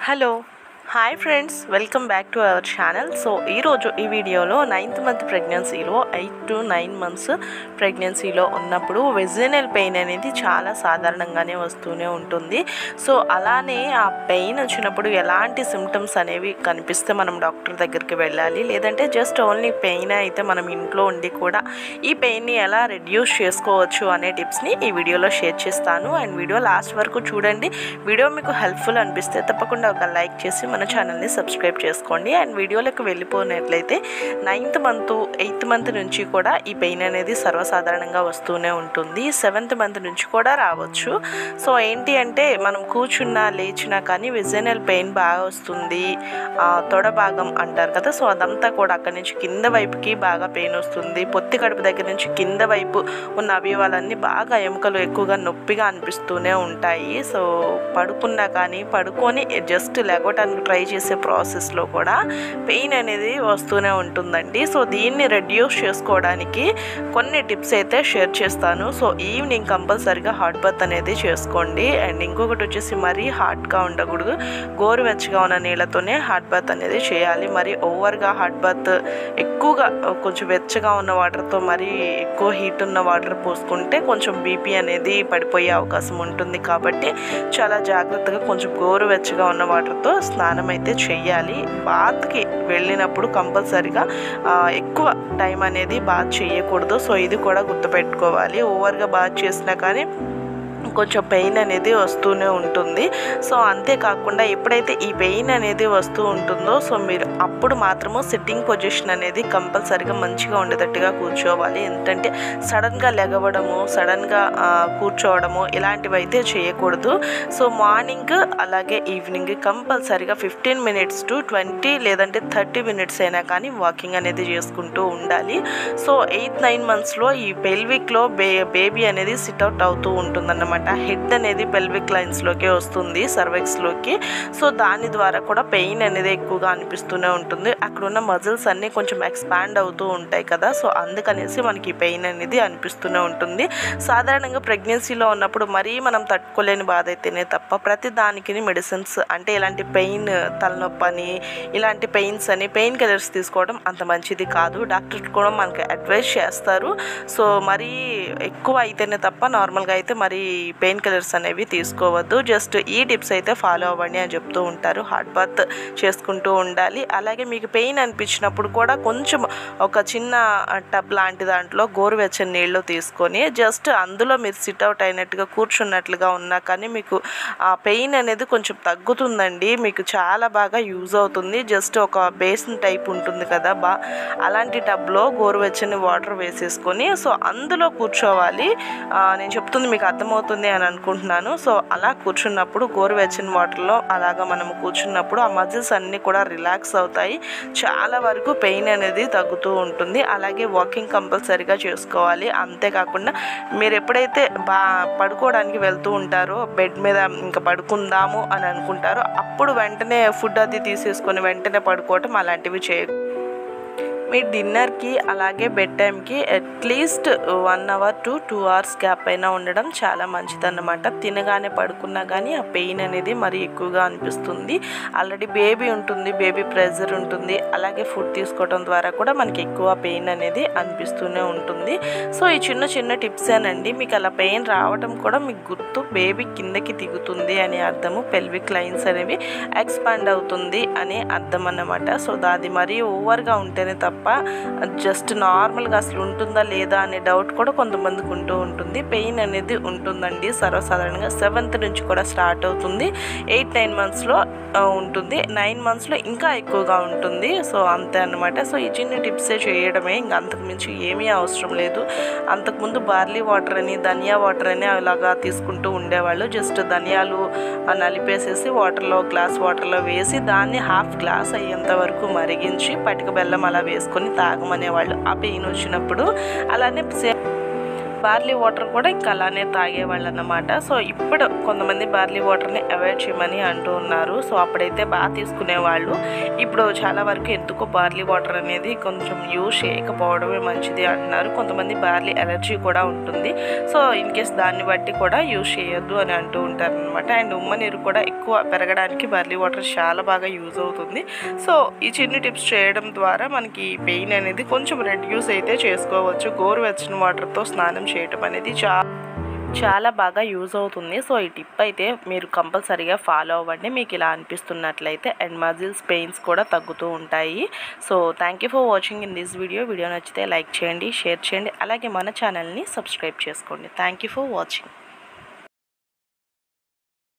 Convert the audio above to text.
hello hi friends welcome back to our channel so ఈరోజు ఈ వీడియోలో నైన్త్ మంత్ ప్రెగ్నెన్సీలో ఎయిట్ టు నైన్ మంత్స్ ప్రెగ్నెన్సీలో ఉన్నప్పుడు వెజినల్ పెయిన్ అనేది చాలా సాధారణంగానే వస్తూనే ఉంటుంది సో అలానే ఆ పెయిన్ వచ్చినప్పుడు ఎలాంటి సిమ్టమ్స్ అనేవి కనిపిస్తే మనం డాక్టర్ దగ్గరికి వెళ్ళాలి లేదంటే జస్ట్ ఓన్లీ పెయిన్ అయితే మనం ఇంట్లో ఉండి కూడా ఈ పెయిన్ని ఎలా రెడ్యూస్ చేసుకోవచ్చు అనే టిప్స్ని ఈ వీడియోలో షేర్ చేస్తాను అండ్ వీడియో లాస్ట్ వరకు చూడండి వీడియో మీకు హెల్ప్ఫుల్ అనిపిస్తే తప్పకుండా ఒక లైక్ చేసి మన ఛానల్ని సబ్స్క్రైబ్ చేసుకోండి అండ్ వీడియోలోకి వెళ్ళిపోయినట్లయితే నైన్త్ మంత్ ఎయిత్ మంత్ నుంచి కూడా ఈ పెయిన్ అనేది సర్వసాధారణంగా వస్తూనే ఉంటుంది సెవెంత్ మంత్ నుంచి కూడా రావచ్చు సో ఏంటి అంటే మనం కూర్చున్నా లేచినా కానీ విజనల్ పెయిన్ బాగా వస్తుంది ఆ, తొడ భాగం అంటారు కదా సో అదంతా కూడా అక్కడి నుంచి కింద వైపుకి బాగా పెయిన్ వస్తుంది పొత్తి కడుపు దగ్గర నుంచి కింద వైపు ఉన్న అవయవాలన్నీ బాగా ఎముకలు ఎక్కువగా నొప్పిగా అనిపిస్తూనే ఉంటాయి సో పడుకున్నా కానీ పడుకొని జస్ట్ లెగవటానికి ట్రై చేసే ప్రాసెస్లో కూడా పెయిన్ అనేది వస్తూనే ఉంటుందండి సో దీన్ని రెడ్యూస్ చేసుకోవడానికి కొన్ని టిప్స్ అయితే షేర్ చేస్తాను so evening compulsorily hot bath అనేది చేసుకోండి అండ్ ఇంకొకటి వచ్చేసి మరీ హాట్గా ఉండకూడదు గోరువెచ్చగా ఉన్న నీళ్ళతోనే హాట్ బాత్ అనేది చేయాలి మరి ఓవర్గా హాట్ బాత్ ఎక్కువగా కొంచెం వెచ్చగా ఉన్న వాటర్తో మరీ ఎక్కువ హీట్ ఉన్న వాటర్ పోసుకుంటే కొంచెం బీపీ అనేది పడిపోయే అవకాశం ఉంటుంది కాబట్టి చాలా జాగ్రత్తగా కొంచెం గోరువెచ్చగా ఉన్న వాటర్తో స్నానం అయితే చేయాలి బాత్కి వెళ్ళినప్పుడు కంపల్సరిగా ఆ, ఎక్కువ టైం అనేది బాత్ చేయకూడదు సో ఇది కూడా గుర్తుపెట్టుకోవాలి ఓవర్గా బాత్ చేసినా కానీ కొంచెం పెయిన్ అనేది వస్తూనే ఉంటుంది సో అంతేకాకుండా ఎప్పుడైతే ఈ పెయిన్ అనేది వస్తూ ఉంటుందో సో మీరు అప్పుడు మాత్రము సిట్టింగ్ పొజిషన్ అనేది కంపల్సరిగా మంచిగా ఉండేటట్టుగా కూర్చోవాలి ఎందుకంటే సడన్గా లెగవడము సడన్గా ఆ, కూర్చోవడము ఇలాంటివి అయితే చేయకూడదు సో మార్నింగ్ అలాగే evening compulsorily fifteen minutes to twenty లేదంటే థర్టీ మినిట్స్ అయినా కానీ వాకింగ్ అనేది చేసుకుంటూ ఉండాలి సో ఎయిత్ నైన్ మంత్స్లో ఈ పెల్విక్లో బే బేబీ అనేది సిట్అవుట్ అవుతూ ఉంటుందన్నమాట హెడ్ అనేది పెల్విక్ లైన్స్లోకి వస్తుంది సర్వెక్స్లోకి సో దాని ద్వారా కూడా పెయిన్ అనేది ఎక్కువగా అనిపిస్తూనే ఉంటుంది అక్కడ ఉన్న మజిల్స్ అన్నీ కొంచెం ఎక్స్పాండ్ అవుతూ ఉంటాయి కదా సో అందుకనేసి మనకి పెయిన్ అనేది అనిపిస్తూనే ఉంటుంది సాధారణంగా ప్రెగ్నెన్సీలో ఉన్నప్పుడు మరీ మనం తట్టుకోలేని బాధ అయితేనే తప్ప ప్రతి దానికి మెడిసిన్స్ అంటే ఇలాంటి పెయిన్ తలనొప్పి అని ఇలాంటి పెయిన్స్ అని పెయిన్ కిల్లర్స్ తీసుకోవడం అంత మంచిది కాదు డాక్టర్ కూడా మనకి అడ్వైస్ చేస్తారు సో మరీ ఎక్కువ అయితేనే తప్ప నార్మల్గా అయితే మరి పెయిన్ కిల్లర్స్ అనేవి తీసుకోవద్దు జస్ట్ ఈ టిప్స్ అయితే ఫాలో అవ్వండి అని చెప్తూ ఉంటారు హాట్ బాత్ చేసుకుంటూ ఉండాలి అలాగే మీకు పెయిన్ అనిపించినప్పుడు కూడా కొంచెం ఒక చిన్న టబ్ లాంటి దాంట్లో గోరువెచ్చని నీళ్ళు తీసుకొని జస్ట్ అందులో మీరు సిట్ అవుట్ అయినట్టుగా కూర్చున్నట్లుగా ఉన్నా కానీ మీకు ఆ పెయిన్ అనేది కొంచెం తగ్గుతుందండి మీకు చాలా బాగా యూజ్ అవుతుంది జస్ట్ ఒక బేసిన్ టైప్ ఉంటుంది కదా బా అలాంటి టబ్లో గోరువెచ్చని వాటర్ వేసేసుకొని సో అందులో కూర్చోవాలి ఆ, నేను చెప్తుంది మీకు అర్థమవుతుంది అని అనుకుంటున్నాను సో అలా కూర్చున్నప్పుడు గోరువెచ్చని వాటర్లో అలాగా మనం కూర్చున్నప్పుడు ఆ మజిల్స్ అన్నీ కూడా రిలాక్స్ అవుతాయి చాలా వరకు పెయిన్ అనేది తగ్గుతూ ఉంటుంది అలాగే వాకింగ్ కంపల్సరీగా చేసుకోవాలి అంతేకాకుండా మీరు ఎప్పుడైతే బా పడుకోవడానికి వెళ్తూ ఉంటారో బెడ్ మీద ఇంకా పడుకుందాము అని అనుకుంటారో అప్పుడు వెంటనే ఫుడ్ అది తీసేసుకొని వెంటనే పడుకోవటం అలాంటివి చేయ మీ డిన్నర్కి అలాగే బెడ్ టైంకి at least one hour to two hours gap అయినా ఉండడం చాలా మంచిదన్నమాట తినగానే పడుకున్నా కానీ ఆ పెయిన్ అనేది మరీ ఎక్కువగా అనిపిస్తుంది ఆల్రెడీ బేబీ ఉంటుంది బేబీ ప్రెజర్ ఉంటుంది అలాగే ఫుడ్ తీసుకోవడం ద్వారా కూడా మనకి ఎక్కువ పెయిన్ అనేది అనిపిస్తూనే ఉంటుంది సో ఈ చిన్న చిన్న టిప్సేనండి మీకు అలా పెయిన్ రావడం కూడా మీకు గుర్తు బేబీ కిందకి దిగుతుంది అనే అర్థము పెల్విక్ లైన్స్ అనేవి ఎక్స్పాండ్ అవుతుంది అనే అర్థం అన్నమాట సో అది మరీ ఓవర్గా ఉంటేనే తప్ప జస్ట్ నార్మల్గా అసలు ఉంటుందా లేదా అనే డౌట్ కూడా కొంతమందికి ఉంటూ ఉంటుంది పెయిన్ అనేది ఉంటుందండి సర్వసాధారణంగా సెవెంత్ నుంచి కూడా స్టార్ట్ అవుతుంది ఎయిట్ నైన్ మంత్స్లో ఉంటుంది నైన్ మంత్స్లో ఇంకా ఎక్కువగా ఉంటుంది సో అంతే అన్నమాట సో ఈ చిన్న టిప్సే చేయడమే ఇంకా అంతకు మించి ఏమీ అవసరం లేదు అంతకుముందు బార్లీ వాటర్ అని ధనియా వాటర్ అని అలాగా తీసుకుంటూ ఉండేవాళ్ళు జస్ట్ ధనియాలు ఆ, నలిపేసేసి వాటర్లో గ్లాస్ వాటర్లో వేసి దాన్ని హాఫ్ గ్లాస్ అయ్యేంత వరకు మరిగించి పటిక బెల్లం అలా వేసుకొని తాగమనేవాళ్ళు ఆ పెయిన్ వచ్చినప్పుడు అలానే సే- బార్లీ వాటర్ కూడా ఇంకా అలానే తాగేవాళ్ళు అన్నమాట సో ఇప్పుడు కొంతమంది బార్లీ వాటర్ని అవాయిడ్ చేయమని అంటూ ఉన్నారు సో అప్పుడైతే బాగా తీసుకునేవాళ్ళు ఇప్పుడు చాలా వరకు ఎందుకో బార్లీ వాటర్ అనేది కొంచెం యూజ్ చేయకపోవడమే మంచిది అంటున్నారు కొంతమంది బార్లీ ఎలర్జీ కూడా ఉంటుంది సో ఇన్ కేస్ దాన్ని బట్టి కూడా యూజ్ చేయొద్దు అని అంటూ ఉంటారు అనమాట అండ్ ఉమ్మ నీరు కూడా ఎక్కువ పెరగడానికి బార్లీ వాటర్ చాలా బాగా యూజ్ అవుతుంది సో ఈ చిన్న టిప్స్ చేయడం ద్వారా మనకి పెయిన్ అనేది కొంచెం రెడ్యూస్ అయితే చేసుకోవచ్చు గోరువెచ్చని వాటర్తో స్నానం చేయడం అనేది చాలా చాలా బాగా యూజ్ అవుతుంది సో ఈ టిప్ అయితే మీరు కంపల్సరీగా ఫాలో అవ్వండి మీకు ఇలా అనిపిస్తున్నట్లయితే అండ్ మజిల్స్ పెయిన్స్ కూడా తగ్గుతూ ఉంటాయి so thank you for watching in this video video నచ్చితే లైక్ చేయండి షేర్ చేయండి అలాగే మన ఛానల్ని సబ్స్క్రైబ్ చేసుకోండి థ్యాంక్ యూ ఫర్ వాచింగ్